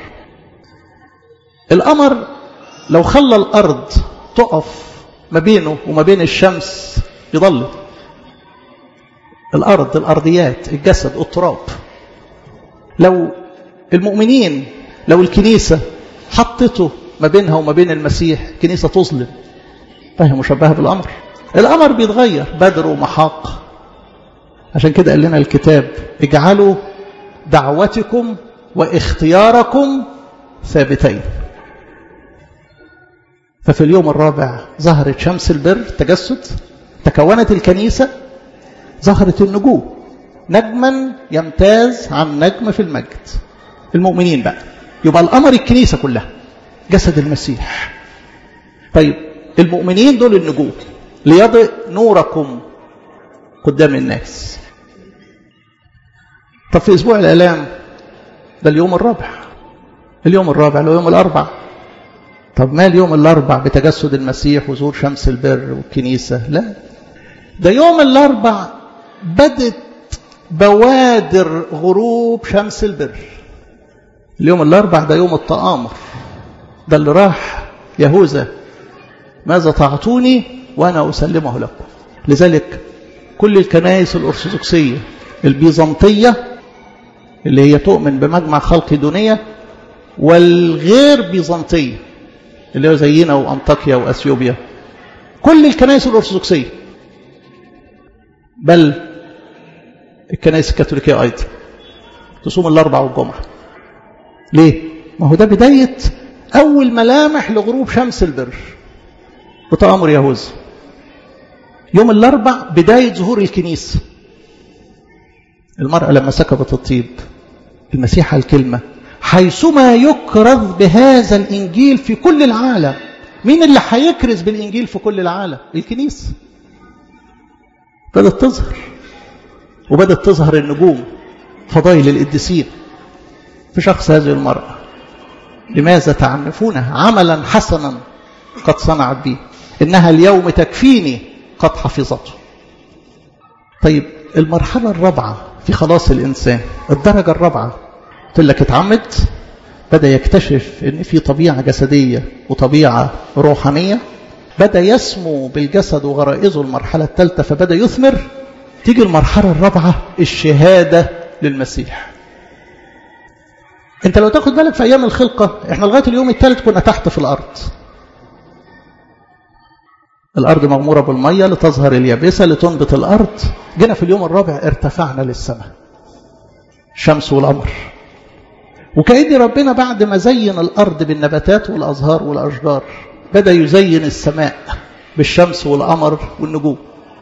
القمر لو خلى الارض تقف ما بينه وما بين الشمس يضلل الأرض الأرضيات الجسد التراب لو المؤمنين لو الكنيسة حطته ما بينها وما بين المسيح كنيسة تظلم فهي مشبهة بالأمر الأمر بيتغير بدر ومحاق عشان كده قال لنا الكتاب اجعلوا دعوتكم واختياركم ثابتين ففي اليوم الرابع ظهرت شمس البر تجسد تكونت الكنيسة ظهرت النجوم نجما يمتاز عن نجم في المجد المؤمنين بقى يبقى الأمر الكنيسة كلها جسد المسيح طيب المؤمنين دول النجوم ليضئ نوركم قدام الناس طب في أسبوع الآلام ده اليوم الرابع اليوم الرابع اللي هو يوم الأربع طب ما اليوم الأربع بتجسد المسيح وزور شمس البر والكنيسة لا ده يوم الأربع بدت بوادر غروب شمس البر اليوم الأربع ده يوم التآمر ده اللي راح يهوذا ماذا تعطوني وأنا أسلمه لكم لذلك كل الكنائس الأرثوذكسية البيزنطية اللي هي تؤمن بمجمع خلق دونية والغير بيزنطية اللي هو زينا وأنطاكيا وأثيوبيا كل الكنائس الأرثوذكسية بل الكنائس الكاثوليكية أيضا تصوم الأربع والجمعة ليه؟ ما هو ده بداية أول ملامح لغروب شمس البر بتأمر يهوذا يوم الأربع بداية ظهور الكنيسة المرأة لما سكبت الطيب المسيح الكلمة حيثما يكرز بهذا الإنجيل في كل العالم مين اللي هيكرز بالإنجيل في كل العالم الكنيسة بدأت تظهر وبدأت تظهر النجوم فضائل القديسين في شخص هذه المرأة لماذا تعنفونه عملا حسنا قد صنعت به إنها اليوم تكفيني قد حفظته طيب المرحلة الرابعة في خلاص الإنسان الدرجة الرابعة قلت لك اتعمد بدأ يكتشف ان في طبيعة جسدية وطبيعة روحانية بدأ يسمو بالجسد وغرائزه المرحلة الثالثة فبدأ يثمر تيجي المرحلة الرابعة الشهادة للمسيح انت لو تاخد بالك في ايام الخلقة احنا لغاية اليوم الثالث كنا تحت في الارض الارض مغمورة بالمية لتظهر اليابسة لتنبت الارض جينا في اليوم الرابع ارتفعنا للسماء الشمس والقمر وكأن ربنا بعد ما زين الأرض بالنباتات والأزهار والأشجار بدأ يزين السماء بالشمس والقمر والنجوم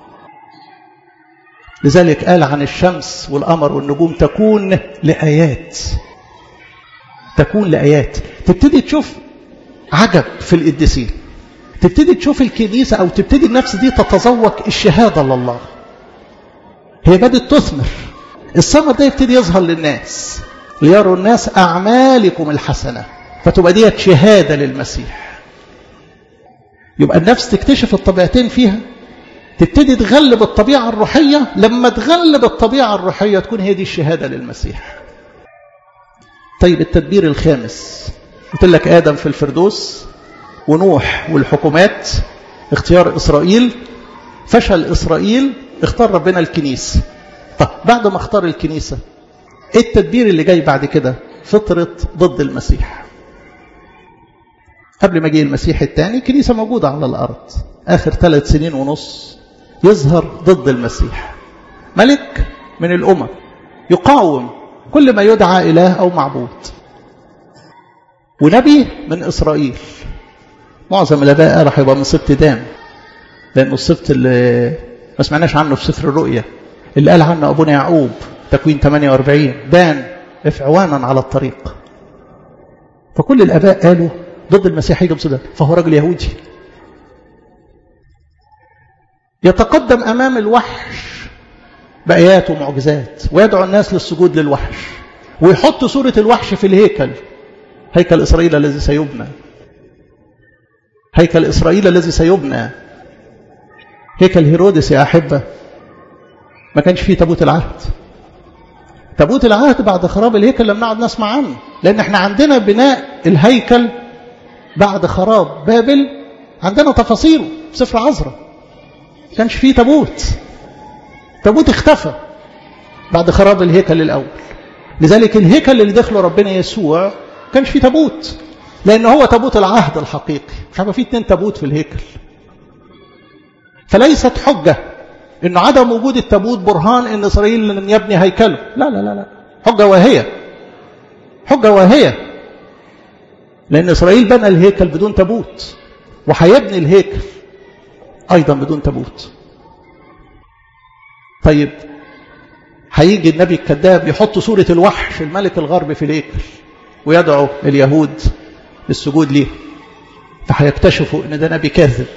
لذلك قال عن الشمس والقمر والنجوم تكون لآيات تكون لآيات تبتدي تشوف عجب في القديسين تبتدي تشوف الكنيسة أو تبتدي النفس دي تتذوق الشهادة لله هي بدأت تثمر الثمر ده يبتدي يظهر للناس ليروا الناس أعمالكم الحسنة فتبقى ديت شهادة للمسيح يبقى النفس تكتشف الطبيعتين فيها تبتدي تغلب الطبيعة الروحية لما تغلب الطبيعة الروحية تكون هي دي الشهادة للمسيح طيب التدبير الخامس قلت لك آدم في الفردوس ونوح والحكومات اختيار إسرائيل فشل إسرائيل اختار ربنا الكنيسة طب بعد ما اختار الكنيسة ايه التدبير اللي جاي بعد كده فطرة ضد المسيح قبل ما جه المسيح الثاني كنيسة موجودة على الأرض آخر ثلاث سنين ونص يظهر ضد المسيح ملك من الأمم يقاوم كل ما يدعى إله أو معبود ونبي من إسرائيل معظم الآباء راح يبقى من سبط دام لأنه السبط اللي ما سمعناش عنه في سفر الرؤيا اللي قال عنه أبونا يعقوب تكوين 48 بان افعوانا على الطريق فكل الآباء قالوا ضد المسيح هيجي بصدق فهو راجل يهودي يتقدم أمام الوحش بآيات ومعجزات ويدعو الناس للسجود للوحش ويحط صورة الوحش في الهيكل هيكل إسرائيل الذي سيبنى هيكل إسرائيل الذي سيبنى هيكل هيرودس يا أحبة ما كانش فيه تابوت العهد تابوت العهد بعد خراب الهيكل لم نقعد نسمع عنه لأن احنا عندنا بناء الهيكل بعد خراب بابل عندنا تفاصيله في سفر عزرا كانش فيه تابوت تابوت اختفى بعد خراب الهيكل الأول لذلك الهيكل اللي دخله ربنا يسوع كانش فيه تابوت لأن هو تابوت العهد الحقيقي مش هيبقى فيه اتنين تابوت في الهيكل فليست حجة إن عدم وجود التابوت برهان إن إسرائيل لم يبني هيكله لا لا لا لا حجة واهية حجة واهية لأن إسرائيل بنى الهيكل بدون تابوت وهيبني الهيكل أيضا بدون تابوت طيب هيجي النبي الكذاب يحط صورة الوحش الملك الغربي في الهيكل ويدعو اليهود للسجود ليه فهيكتشفوا ان ده نبي كاذب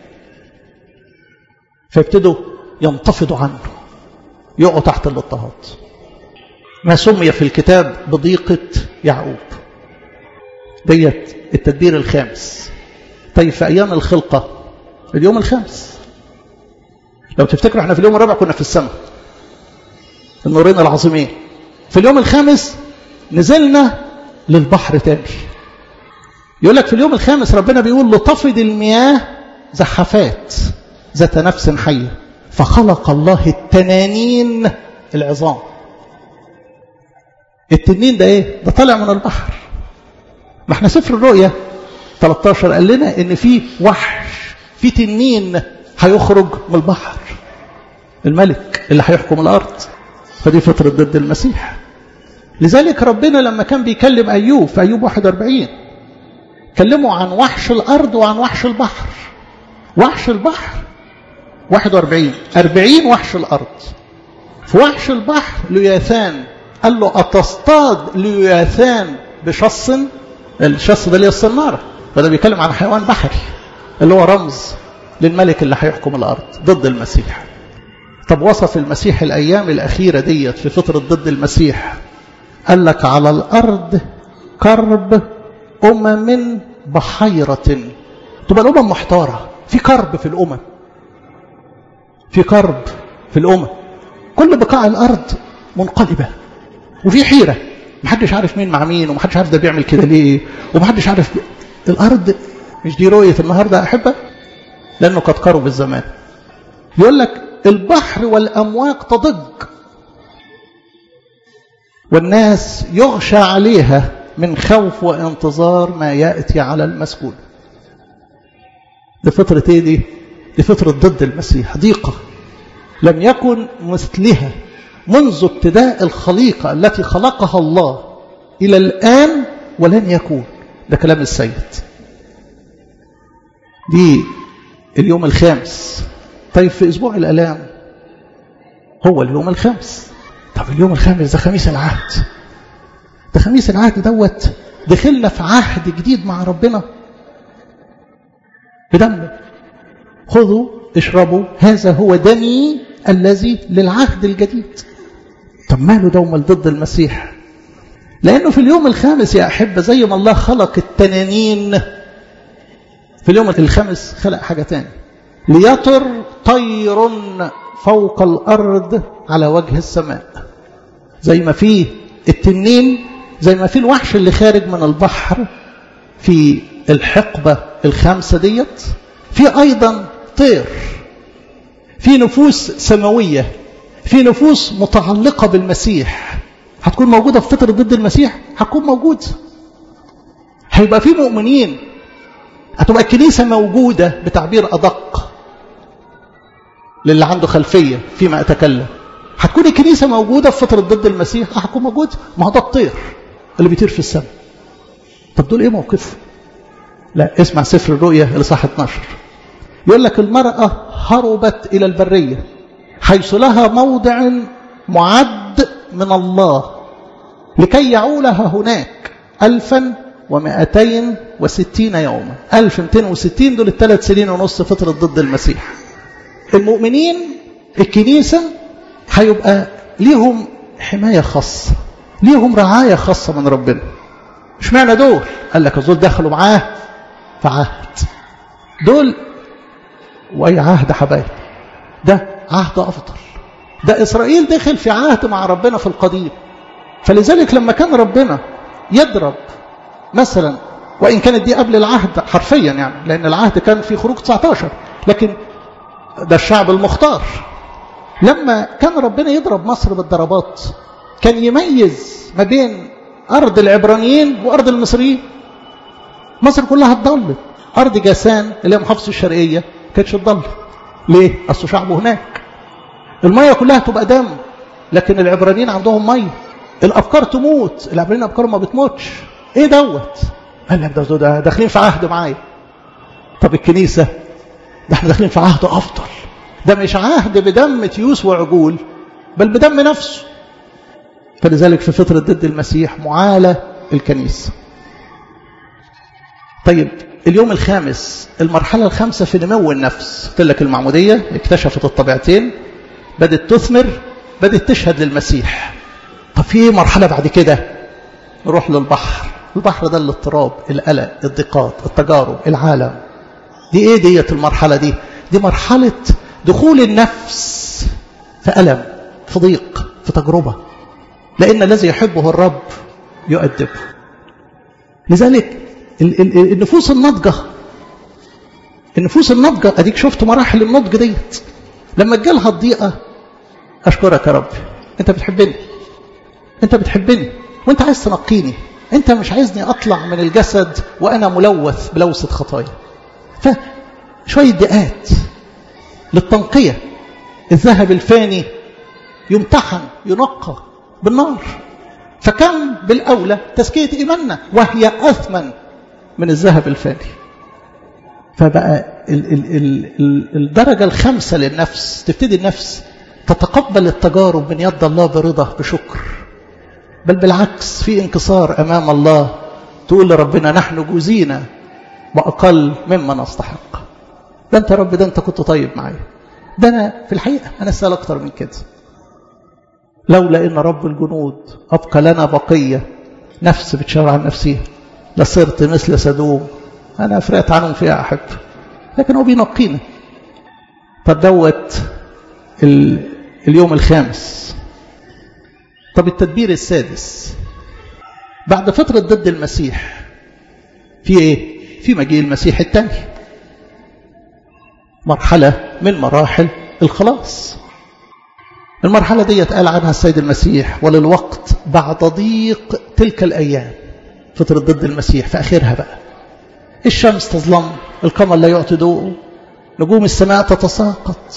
فيبتدوا ينتفضوا عنه يقعوا تحت الاضطهاد ما سمي في الكتاب بضيقة يعقوب ديت التدبير الخامس طيب في أيام الخلقة اليوم الخامس لو تفتكروا احنا في اليوم الرابع كنا في السماء النورين العظيمين في اليوم الخامس نزلنا للبحر تاني يقول لك في اليوم الخامس ربنا بيقول لتفض المياه زحفات ذات نفس حية فخلق الله التنانين العظام التنين ده ايه ده طالع من البحر ما احنا سفر الرؤيا 13 قال لنا ان في وحش في تنين هيخرج من البحر الملك اللي هيحكم الارض فدي فترة ضد المسيح لذلك ربنا لما كان بيكلم أيوب في أيوب 41 كلموا عن وحش الأرض وعن وحش البحر وحش البحر 41 40 وحش الأرض في وحش البحر لياثان قال له أتصطاد لياثان بشص الشص ده اللي هي الصنارة فده بيتكلم عن حيوان بحري اللي هو رمز للملك اللي هيحكم الأرض ضد المسيح طب وصف المسيح الأيام الأخيرة ديت في فترة ضد المسيح قال لك على الأرض كرب أمم بحيرة تبقى الأمم محتارة في كرب في الأمم في كرب في الأمم كل بقاع الأرض منقلبة وفي حيرة محدش عارف مين مع مين ومحدش عارف ده بيعمل كده ليه ومحدش عارف بي... الأرض مش دي رؤية النهاردة أحبة لأنه قد قرب الزمان يقول لك البحر والأمواج تضج والناس يغشى عليها من خوف وانتظار ما يأتي على المسكون دي فترة ايه دي دي فترة ضد المسيح ضيقة لم يكن مثلها منذ ابتداء الخليقة التي خلقها الله إلى الآن ولن يكون ده كلام السيد دي اليوم الخامس طيب في أسبوع الألام هو اليوم الخامس طب اليوم الخامس ده خميس العهد ده خميس العهد دوت دخلنا في عهد جديد مع ربنا بدمه خذوا اشربوا هذا هو دمي الذي للعهد الجديد طب ماله دوما ضد المسيح لأنه في اليوم الخامس يا أحبة زي ما الله خلق التنانين في اليوم الخامس خلق حاجة تاني ليطر طير فوق الأرض على وجه السماء زي ما فيه التنين زي ما فيه الوحش اللي خارج من البحر في الحقبة الخامسة ديت في أيضا طير في نفوس سماوية في نفوس متعلقة بالمسيح هتكون موجودة في فترة ضد المسيح هتكون موجودة هيبقى في مؤمنين هتبقى الكنيسة موجودة بتعبير أدق للي عنده خلفية فيما أتكلم هتكون الكنيسة موجودة في فترة ضد المسيح هتكون موجود ما هو ده الطير اللي بيطير في السماء طب دول ايه موقفهم لا اسمع سفر الرؤيا الاصحاح 12 يقول لك المرأة هربت إلى البرية حيث لها موضع معد من الله لكي يعولها هناك ألفا ومائتين وستين يوما ألف مئتين وستين دول الثلاث سنين ونص فترة ضد المسيح المؤمنين الكنيسة هيبقى ليهم حماية خاصة ليهم رعاية خاصة من ربنا مش معنى دول قال لك دول دخلوا معاه في عهد دول وأي عهد حبايب ده عهد أفضل ده إسرائيل دخل في عهد مع ربنا في القديم فلذلك لما كان ربنا يضرب مثلا وإن كانت دي قبل العهد حرفيا يعني لأن العهد كان في خروج 19 لكن ده الشعب المختار لما كان ربنا يضرب مصر بالضربات كان يميز ما بين أرض العبرانيين وأرض المصريين مصر كلها اتضلت أرض جاسان اللي هي محافظة الشرقية كانتش اتضلت ليه؟ أصل شعبه هناك المية كلها تبقى دم لكن العبرانيين عندهم مية الأفكار تموت العبرانيين أفكارهم ما بتموتش إيه دوت؟ قال لك ده, ده داخلين في عهد معايا طب الكنيسة ده احنا داخلين في عهد أفضل ده مش عهد بدم تيوس وعجول بل بدم نفسه فلذلك في فترة ضد المسيح معالى الكنيسة طيب اليوم الخامس المرحلة الخامسة في نمو النفس قلت لك المعمودية اكتشفت الطبيعتين بدت تثمر بدت تشهد للمسيح طب في مرحلة بعد كده نروح للبحر البحر ده الاضطراب القلق الضيقات التجارب العالم دي ايه ديت المرحلة دي دي مرحلة دخول النفس في ألم في ضيق في تجربة لأن الذي يحبه الرب يؤدبه لذلك النفوس الناضجة النفوس الناضجة أديك شفت مراحل النضج ديت لما جالها الضيقة أشكرك يا رب أنت بتحبني أنت بتحبني وأنت عايز تنقيني أنت مش عايزني أطلع من الجسد وأنا ملوث بلوثة خطايا فشوية دقات للتنقية الذهب الفاني يمتحن ينقى بالنار فكم بالأولى تزكية إيماننا وهي أثمن من الذهب الفاني فبقى ال ال ال ال الدرجة الخامسة للنفس تبتدي النفس تتقبل التجارب من يد الله برضا بشكر بل بالعكس في انكسار أمام الله تقول لربنا نحن جوزينا وأقل مما نستحق ده أنت يا رب ده أنت كنت طيب معايا ده أنا في الحقيقة أنا أسأل أكتر من كده لولا إن رب الجنود أبقى لنا بقية نفس بتشاور عن نفسها لصرت مثل سدوم أنا فرقت عنهم فيها أحب لكن هو بينقينا طب دوت اليوم الخامس طب التدبير السادس بعد فترة ضد المسيح في ايه في مجيء المسيح الثاني مرحلة من مراحل الخلاص المرحلة دي قال عنها السيد المسيح وللوقت بعد ضيق تلك الأيام فترة ضد المسيح في آخرها بقى الشمس تظلم القمر لا يعطي ضوءه نجوم السماء تتساقط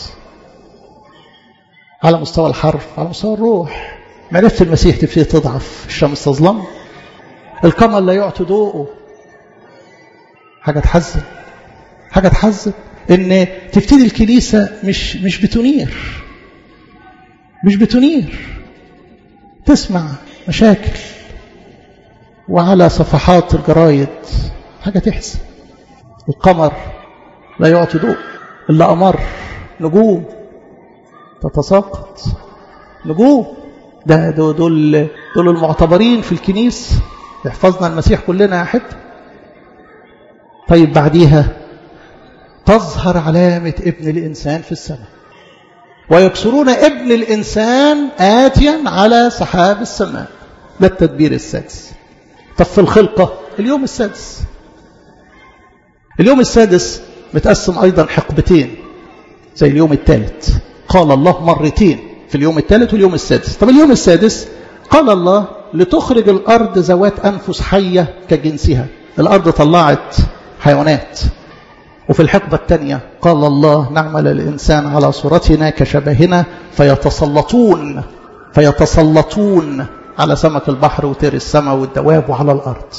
على مستوى الحرف على مستوى الروح معرفة المسيح تبتدي تضعف الشمس تظلم القمر لا يعطي ضوءه حاجة تحزن حاجة تحزن ان تبتدي الكنيسة مش مش بتنير مش بتنير تسمع مشاكل وعلى صفحات الجرايد حاجة تحزن القمر لا يعطي ضوء إلا أمر نجوم تتساقط نجوم ده دول, دول, دول المعتبرين في الكنيس يحفظنا المسيح كلنا يا أحب طيب بعديها تظهر علامة ابن الإنسان في السماء ويبصرون ابن الإنسان آتيا على سحاب السماء ده التدبير السادس طب في الخلقة اليوم السادس اليوم السادس متقسم أيضا حقبتين زي اليوم الثالث قال الله مرتين في اليوم الثالث واليوم السادس طب اليوم السادس قال الله لتخرج الأرض ذوات أنفس حية كجنسها الأرض طلعت حيوانات وفي الحقبة الثانية قال الله نعمل الإنسان على صورتنا كشبهنا فيتسلطون فيتسلطون على سمك البحر وطير السماء والدواب وعلى الأرض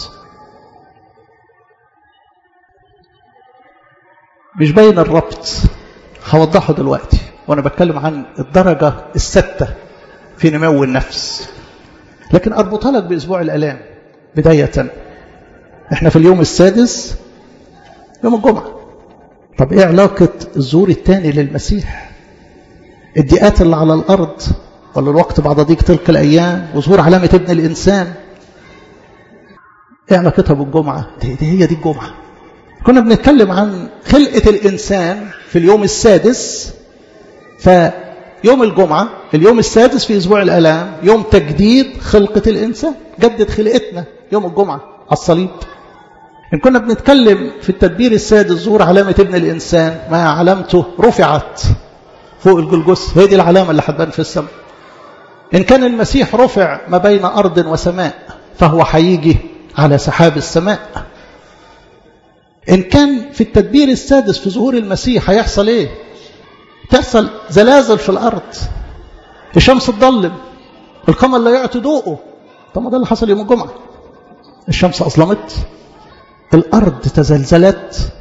مش باين الربط هوضحه دلوقتي وأنا بتكلم عن الدرجة الستة في نمو النفس لكن أربطها لك بأسبوع الألام بداية احنا في اليوم السادس يوم الجمعة طب ايه علاقة الزور الثاني للمسيح الضيقات اللي على الأرض ولا الوقت بعد ضيق تلك الأيام وظهور علامة ابن الإنسان ايه علاقتها بالجمعة دي, دي هي دي الجمعة كنا بنتكلم عن خلقة الإنسان في اليوم السادس فيوم الجمعة اليوم السادس في أسبوع الألام يوم تجديد خلقة الإنسان جدد خلقتنا يوم الجمعة على الصليب إن كنا بنتكلم في التدبير السادس ظهور علامة ابن الإنسان ما علامته رفعت فوق الجلجس هي دي العلامة اللي هتبان في السماء إن كان المسيح رفع ما بين أرض وسماء فهو هيجي على سحاب السماء إن كان في التدبير السادس في ظهور المسيح هيحصل إيه تحصل زلازل في الأرض الشمس تضلم القمر لا يعطي ضوءه طب ما ده اللي حصل يوم الجمعة الشمس أظلمت الأرض تزلزلت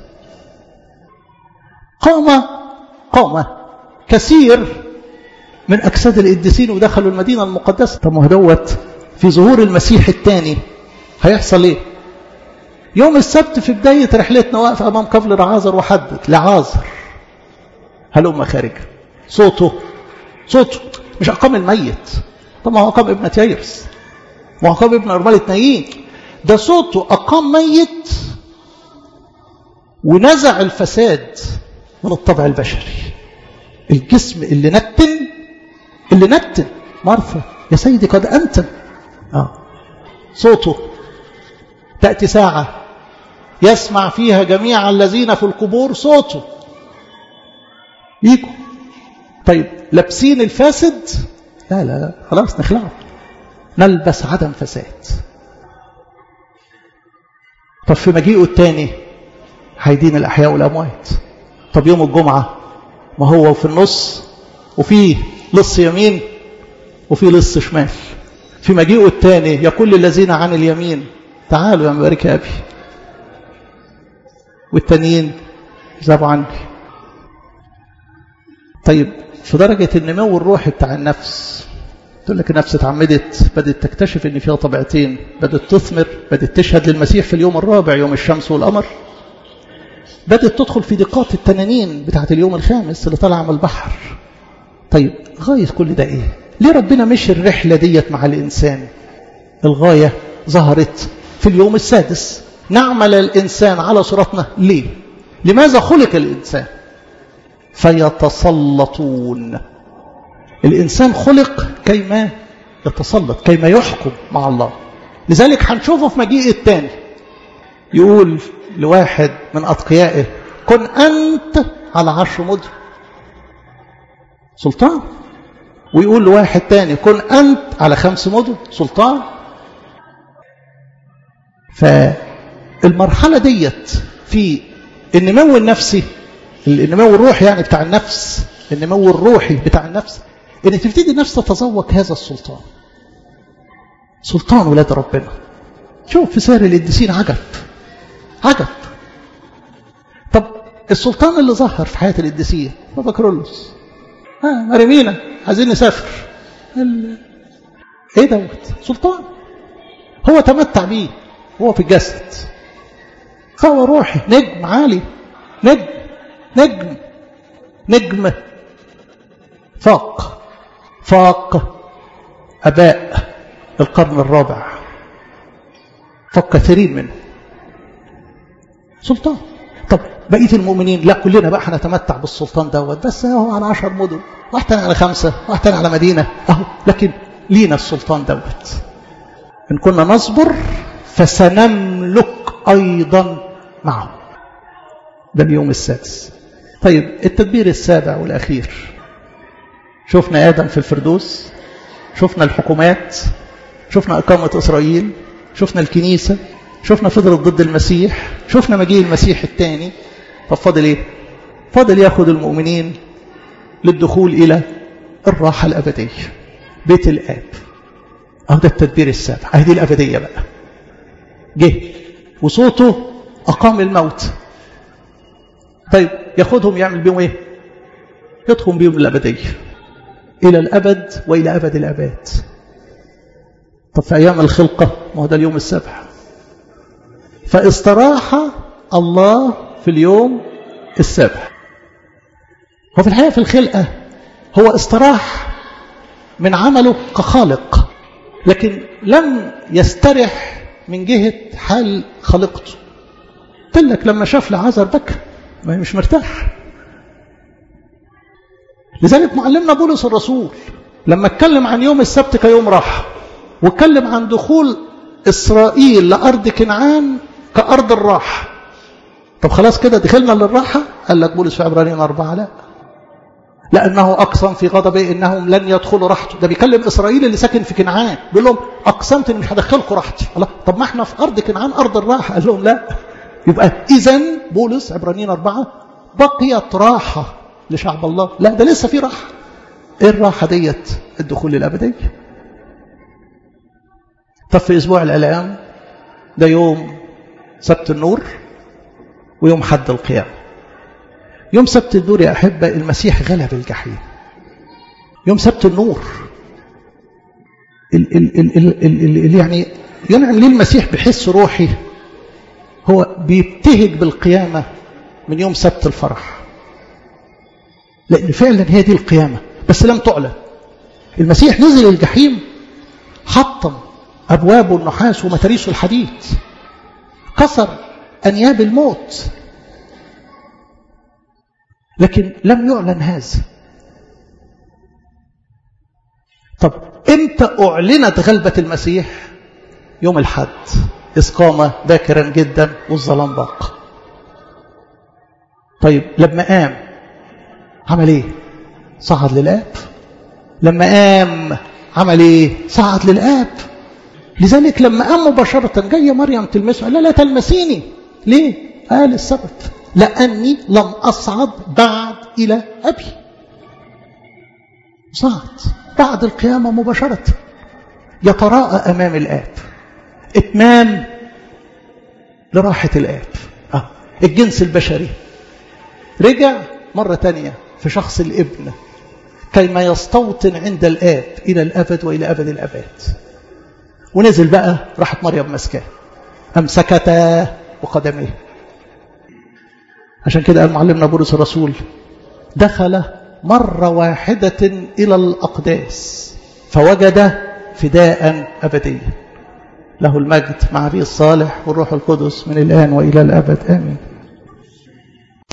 قام قام كثير من أجساد القديسين ودخلوا المدينة المقدسة طب ما دوت في ظهور المسيح الثاني هيحصل ايه يوم السبت في بداية رحلتنا واقف أمام قبل لعازر وحدد لعازر هلم خارج صوته صوته مش أقام الميت طب ما هو أقام ابنة ييرس ما هو أقام ابن أرملة نايين ده صوته أقام ميت ونزع الفساد من الطبع البشري الجسم اللي نتن اللي نتن مرثا يا سيدي قد أنتن آه. صوته تأتي ساعة يسمع فيها جميع الذين في القبور صوته يجوا طيب لابسين الفاسد لا لا لا خلاص نخلعه نلبس عدم فساد طب في مجيئه الثاني هيدين الأحياء والأموات طب يوم الجمعة ما هو في النص وفيه لص يمين وفيه لص شمال في مجيئه الثاني يقول للذين عن اليمين تعالوا يا مبارك يا أبي والتانيين ذهبوا عني طيب في درجة النمو الروحي بتاع النفس تقول لك النفس اتعمدت بدأت تكتشف ان فيها طبيعتين بدأت تثمر بدأت تشهد للمسيح في اليوم الرابع يوم الشمس والقمر بدأت تدخل في دقات التنانين بتاعت اليوم الخامس اللي طالعه من البحر طيب غاية كل ده ايه ليه ربنا مشي الرحلة ديت مع الإنسان الغاية ظهرت في اليوم السادس نعمل الإنسان على صورتنا ليه لماذا خلق الإنسان فيتسلطون الإنسان خلق كيما يتسلط كيما يحكم مع الله لذلك هنشوفه في مجيء الثاني يقول لواحد من أتقيائه كن أنت على عرش مدر سلطان ويقول لواحد تاني كن أنت على خمس مدن سلطان فالمرحلة ديت في النمو النفسي النمو الروحي يعني بتاع النفس النمو الروحي بتاع النفس ان تبتدي النفس تتذوق هذا السلطان سلطان ولاد ربنا شوف في سير القديسين عجب عجب طب السلطان اللي ظهر في حياة القديسين بابا كرولوس ها مريمينا عايزين نسافر ال... ايه دوت سلطان هو تمتع بيه هو في الجسد فهو روحي نجم عالي نجم نجم نجم فاق فاق أباء القرن الرابع فاق كثيرين منه سلطان طب بقية المؤمنين لا كلنا بقى هنتمتع بالسلطان دوت بس هو على عشر مدن واحد تاني على خمسة واحد تاني على مدينة اهو لكن لينا السلطان دوت إن كنا نصبر فسنملك أيضا معه ده اليوم السادس طيب التدبير السابع والأخير شفنا آدم في الفردوس شفنا الحكومات شفنا إقامة إسرائيل شفنا الكنيسة شفنا فضلت ضد المسيح شفنا مجيء المسيح الثاني طب فاضل ايه فاضل ياخد المؤمنين للدخول إلى الراحة الأبدية بيت الآب أهو ده التدبير السابع أهي دي الأبدية بقى جه وصوته أقام الموت طيب ياخدهم يعمل بيهم ايه يدخل بيهم الأبدية إلى الأبد وإلى أبد الأباد طب في أيام الخلقة ما هو ده اليوم السابع فاستراح الله في اليوم السابع وفي الحقيقة في الخلقة هو استراح من عمله كخالق لكن لم يسترح من جهة حال خلقته قلت لك لما شاف لعازر بكى ما مش مرتاح لذلك معلمنا بولس الرسول لما اتكلم عن يوم السبت كيوم راحة واتكلم عن دخول إسرائيل لأرض كنعان كأرض الراحة طب خلاص كده دخلنا للراحة قال لك بولس في عبرانيين أربعة لا لأنه أقسم في غضبه إنهم لن يدخلوا راحته ده بيكلم إسرائيل اللي ساكن في كنعان بيقول لهم أقسمت إني مش هدخلكم راحتي الله طب ما احنا في أرض كنعان أرض الراحة قال لهم لا يبقى إذا بولس عبرانيين أربعة بقيت راحة لشعب الله لا ده لسه في راحة إيه الراحة ديت الدخول الأبدية طب في أسبوع الألام ده يوم سبت النور ويوم حد القيامة يوم سبت النور يا أحبة المسيح غلب الجحيم يوم سبت النور ال ال ال ال ال ال يعني ينعم ليه المسيح بحس روحي هو بيبتهج بالقيامة من يوم سبت الفرح لأن فعلا هي دي القيامة بس لم تعلن المسيح نزل الجحيم حطم أبوابه النحاس ومتاريسه الحديد كسر أنياب الموت لكن لم يعلن هذا طب امتى أعلنت غلبة المسيح يوم الحد إذ قام باكرا جدا والظلام باق طيب لما قام عمل ايه صعد للآب لما قام عمل ايه صعد للآب لذلك لما قام مباشرة جاية مريم تلمسه قال لا لا تلمسيني ليه قال السبب لأني لم أصعد بعد إلى أبي صعد بعد القيامة مباشرة يتراءى أمام الآب إتمام لراحة الآب آه. الجنس البشري رجع مرة تانية في شخص الابن كيما يستوطن عند الآب إلى الأبد وإلى أبد الأبد ونزل بقى راحت مريم مسكاه أمسكتا وقدميه عشان كده قال معلمنا بولس الرسول دخل مرة واحدة إلى الأقداس فوجد فداء أبديا له المجد مع أبي الصالح والروح القدس من الآن وإلى الأبد آمين